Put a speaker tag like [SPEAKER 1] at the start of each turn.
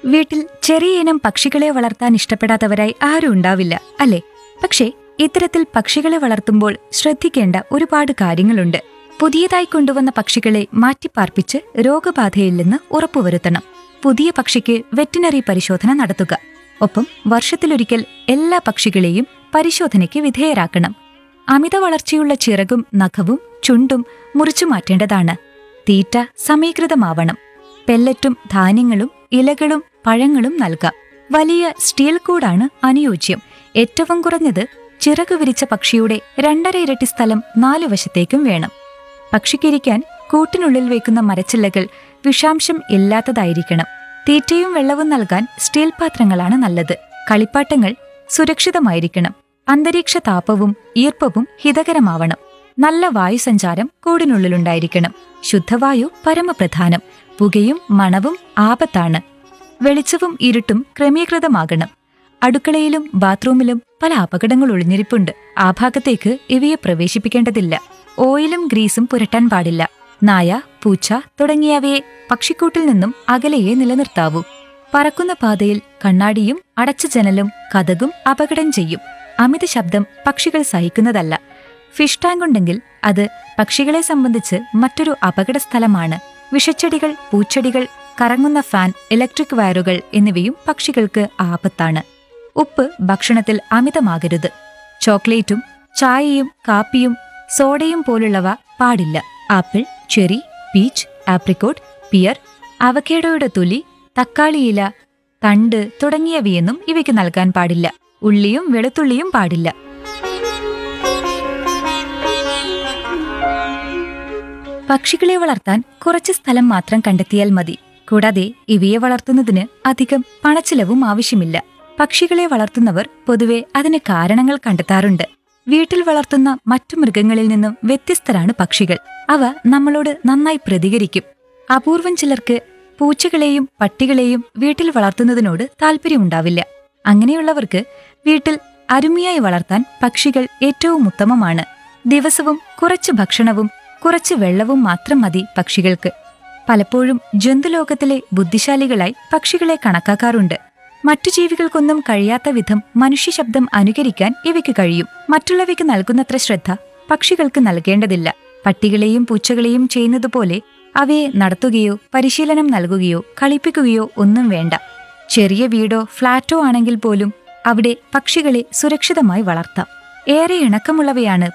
[SPEAKER 1] വീട്ടിൽ ചെറിയ ഇനം പക്ഷികളെ വളർത്താൻ ഇഷ്ടപ്പെടാത്തവരായി ആരും ഉണ്ടാവില്ല അല്ലേ പക്ഷേ ഇത്തരത്തിൽ പക്ഷികളെ വളർത്തുമ്പോൾ ശ്രദ്ധിക്കേണ്ട ഒരുപാട് കാര്യങ്ങളുണ്ട് പുതിയതായി കൊണ്ടുവന്ന പക്ഷികളെ മാറ്റിപ്പാർപ്പിച്ച് രോഗബാധയില്ലെന്ന് ഉറപ്പുവരുത്തണം പുതിയ പക്ഷിക്ക് വെറ്റിനറി പരിശോധന നടത്തുക ഒപ്പം വർഷത്തിലൊരിക്കൽ എല്ലാ പക്ഷികളെയും പരിശോധനയ്ക്ക് വിധേയരാക്കണം അമിത വളർച്ചയുള്ള ചിറകും നഖവും ചുണ്ടും മുറിച്ചു മാറ്റേണ്ടതാണ് തീറ്റ സമീകൃതമാവണം പെല്ലറ്റും ധാന്യങ്ങളും ഇലകളും പഴങ്ങളും നൽകാം വലിയ സ്റ്റീൽ കൂടാണ് അനുയോജ്യം ഏറ്റവും കുറഞ്ഞത് ചിറക് വിരിച്ച പക്ഷിയുടെ രണ്ടര ഇരട്ടി സ്ഥലം നാലു വശത്തേക്കും വേണം പക്ഷിക്കിരിക്കാൻ കൂട്ടിനുള്ളിൽ വയ്ക്കുന്ന മരച്ചില്ലകൾ വിഷാംശം ഇല്ലാത്തതായിരിക്കണം തീറ്റയും വെള്ളവും നൽകാൻ സ്റ്റീൽ പാത്രങ്ങളാണ് നല്ലത് കളിപ്പാട്ടങ്ങൾ സുരക്ഷിതമായിരിക്കണം അന്തരീക്ഷ താപവും ഈർപ്പവും ഹിതകരമാവണം നല്ല വായുസഞ്ചാരം കൂടിനുള്ളിലുണ്ടായിരിക്കണം ശുദ്ധവായു പരമപ്രധാനം പുകയും മണവും ആപത്താണ് വെളിച്ചവും ഇരുട്ടും ക്രമീകൃതമാകണം അടുക്കളയിലും ബാത്റൂമിലും പല അപകടങ്ങൾ ഒളിഞ്ഞിരിപ്പുണ്ട് ആ ഭാഗത്തേക്ക് ഇവയെ പ്രവേശിപ്പിക്കേണ്ടതില്ല ഓയിലും ഗ്രീസും പുരട്ടാൻ പാടില്ല നായ പൂച്ച തുടങ്ങിയവയെ പക്ഷിക്കൂട്ടിൽ നിന്നും അകലെയേ നിലനിർത്താവൂ പറക്കുന്ന പാതയിൽ കണ്ണാടിയും അടച്ച ജനലും കഥകും അപകടം ചെയ്യും അമിത ശബ്ദം പക്ഷികൾ സഹിക്കുന്നതല്ല ഫിഷ് ടാങ്ക് ഉണ്ടെങ്കിൽ അത് പക്ഷികളെ സംബന്ധിച്ച് മറ്റൊരു അപകട സ്ഥലമാണ് വിഷച്ചെടികൾ പൂച്ചെടികൾ കറങ്ങുന്ന ഫാൻ ഇലക്ട്രിക് വയറുകൾ എന്നിവയും പക്ഷികൾക്ക് ആപത്താണ് ഉപ്പ് ഭക്ഷണത്തിൽ അമിതമാകരുത് ചോക്ലേറ്റും ചായയും കാപ്പിയും സോഡയും പോലുള്ളവ പാടില്ല apple cherry peach apricot pear അവക്കേഡോയുടെ തൊലി തക്കാളിയില തണ്ട് തുടങ്ങിയവയൊന്നും ഇവയ്ക്ക് നൽകാൻ പാടില്ല ഉള്ളിയും വെളുത്തുള്ളിയും പാടില്ല പക്ഷികളെ വളർത്താൻ കുറച്ച് സ്ഥലം മാത്രം കണ്ടെത്തിയാൽ മതി കൂടാതെ ഇവയെ വളർത്തുന്നതിന് അധികം പണച്ചിലവും ആവശ്യമില്ല പക്ഷികളെ വളർത്തുന്നവർ പൊതുവെ അതിന് കാരണങ്ങൾ കണ്ടെത്താറുണ്ട് വീട്ടിൽ വളർത്തുന്ന മറ്റു മൃഗങ്ങളിൽ നിന്നും വ്യത്യസ്തരാണ് പക്ഷികൾ അവ നമ്മളോട് നന്നായി പ്രതികരിക്കും അപൂർവം ചിലർക്ക് പൂച്ചകളെയും പട്ടികളെയും വീട്ടിൽ വളർത്തുന്നതിനോട് താല്പര്യമുണ്ടാവില്ല അങ്ങനെയുള്ളവർക്ക് വീട്ടിൽ അരുമിയായി വളർത്താൻ പക്ഷികൾ ഏറ്റവും ഉത്തമമാണ് ദിവസവും കുറച്ച് ഭക്ഷണവും കുറച്ച് വെള്ളവും മാത്രം മതി പക്ഷികൾക്ക് പലപ്പോഴും ജന്തുലോകത്തിലെ ബുദ്ധിശാലികളായി പക്ഷികളെ കണക്കാക്കാറുണ്ട് മറ്റു ജീവികൾക്കൊന്നും കഴിയാത്ത വിധം മനുഷ്യ ശബ്ദം അനുകരിക്കാൻ ഇവയ്ക്ക് കഴിയും മറ്റുള്ളവയ്ക്ക് നൽകുന്നത്ര ശ്രദ്ധ പക്ഷികൾക്ക് നൽകേണ്ടതില്ല പട്ടികളെയും പൂച്ചകളെയും ചെയ്യുന്നതുപോലെ അവയെ നടത്തുകയോ പരിശീലനം നൽകുകയോ കളിപ്പിക്കുകയോ ഒന്നും വേണ്ട ചെറിയ വീടോ ഫ്ളാറ്റോ ആണെങ്കിൽ പോലും അവിടെ പക്ഷികളെ സുരക്ഷിതമായി വളർത്താം ഏറെ ഇണക്കമുള്ളവയാണ്